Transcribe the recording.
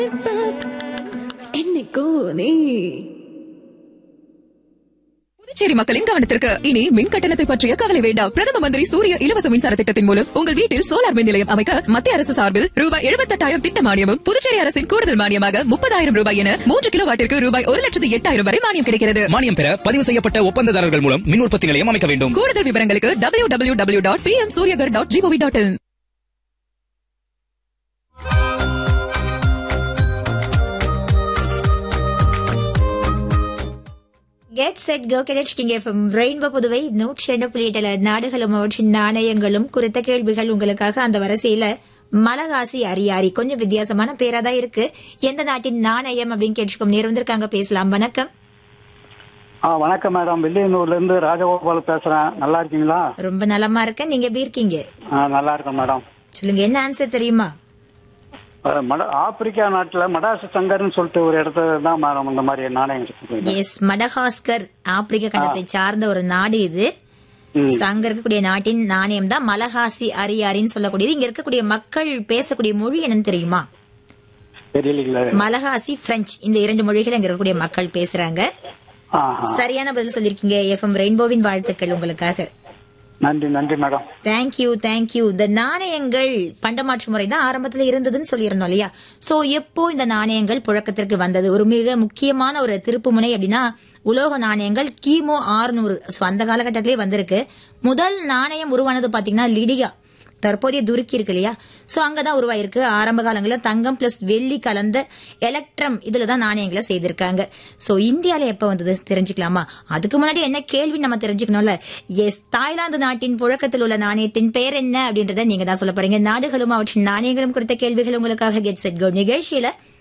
என்னைக்கும் நீ புதுச்சேரி மக்களின் கவனத்திற்கு இனி மின் கட்டணத்தை பற்றிய கவலை வேண்டாம் பிரதம மந்திரி சூரிய இலவச மின்சார திட்டத்தின் மூலம் உங்கள் வீட்டில் சோலார் மின் நிலையம் அமைக்க மத்திய அரசு சார்பில் ரூபாய் எழுபத்தெட்டாயிரம் திட்ட மானியமும் புதுச்சேரி அரசின் கூடுதல் மானியமாக முப்பதாயிரம் ரூபாய் என மூன்று கிலோ வாட்டிற்கு ரூபாய் ஒரு லட்சத்து எட்டாயிரம் வரை மானியம் கிடைக்கிறது மானியம் பெற பதிவு செய்யப்பட்ட ஒப்பந்ததாரர்கள் மூலம் மின் உற்பத்தி நிலையம் அமைக்க வேண்டும் கூடுதல் விவரங்களுக்கு W W W dot P M Suryaghar dot G O V dot in get set go கிடைச்சிக்கிங்க எஃப்எம் ரெயின்போ புதுவை நூற்றி ரெண்டு புள்ளி எட்டுல நாடுகளும் அவற்றின் நாணயங்களும் குறித்த கேள்விகள் உங்களுக்காக அந்த வரிசையில மலகாசி அரியாரி கொஞ்சம் வித்தியாசமான பேரா தான் இருக்கு எந்த நாட்டின் நாணயம் அப்படின்னு கேட்டுக்கோம் நேரம் வந்திருக்காங்க பேசலாம் வணக்கம் ஆ வணக்கம் மேடம் வில்லியனூர்ல இருந்து ராஜகோபால் பேசுறேன் நல்லா இருக்கீங்களா ரொம்ப நலமா இருக்கேன் நீங்க எப்படி இருக்கீங்க ஆ, நல்லா இருக்கேன் மேடம் சொல்லுங்க என்ன ஆன்சர் தெரியுமா அஹ், மட ஆப்பிரிக்கா நாட்டுல மடாசு சங்கர்னு சொல்லிட்டு ஒரு இடத்துல தான் மேடம் இந்த மாதிரி நாணயம் இருக்கு. எஸ் மடகாஸ்கர் ஆப்பிரிக்க கண்டத்தை சார்ந்த ஒரு நாடு இது ம். So, அங்க இருக்கக்கூடிய நாட்டின் நாணயம் தான் மலகாசி அரியாரின்னு சொல்லக்கூடியது இங்க இருக்கக்கூடிய மக்கள் பேசக்கூடிய மொழி என்னன்னு தெரியுமா தெரியலீங்களே மலகாசி பிரெஞ்சு இந்த இரண்டு மொழிகள் அங்க இருக்கக்கூடிய மக்கள் பேசுறாங்க ஆஹா. சரியான பதில் சொல்லிருக்கீங்க எஃப்எம் ரெயின்போவின் வாழ்த்துக்கள் உங்களுக்காக நன்றி நன்றி மேடம் தேங்க்யூ தேங்க்யூ இந்த நாணயங்கள் பண்டமாற்று முறை தான் ஆரம்பத்துல இருந்ததுன்னு சொல்லியிருந்தோம் இல்லையா சோ எப்போ இந்த நாணயங்கள் புழக்கத்திற்கு வந்தது ஒரு மிக முக்கியமான ஒரு திருப்புமுனை அப்படின்னா உலோக நாணயங்கள் கிமு ஆறுநூறு சோ அந்த காலகட்டத்திலே வந்திருக்கு முதல் நாணயம் உருவானது பாத்தீங்கன்னா லிடியா தற்போதைய துருக்கி இருக்கு இல்லையா சோ அங்கதான் உருவாயிருக்கு ஆரம்ப காலங்களில் தங்கம் பிளஸ் வெள்ளி கலந்த எலக்ட்ரம் இதுல தான் நாணயங்களை செய்திருக்காங்க சோ இந்தியால எப்ப வந்தது தெரிஞ்சுக்கலாமா அதுக்கு முன்னாடி என்ன கேள்வி நம்ம தெரிஞ்சுக்கணும்ல எஸ் தாய்லாந்து நாட்டின் புழக்கத்தில் உள்ள நாணயத்தின் பெயர் என்ன அப்படின்றத நீங்க தான் சொல்ல போறீங்க நாடுகளும் அவற்றின் நாணயங்களும் குறித்த கேள்விகள் உங்களுக்காக கெட் செட் கோ நிகழ்ச்சியில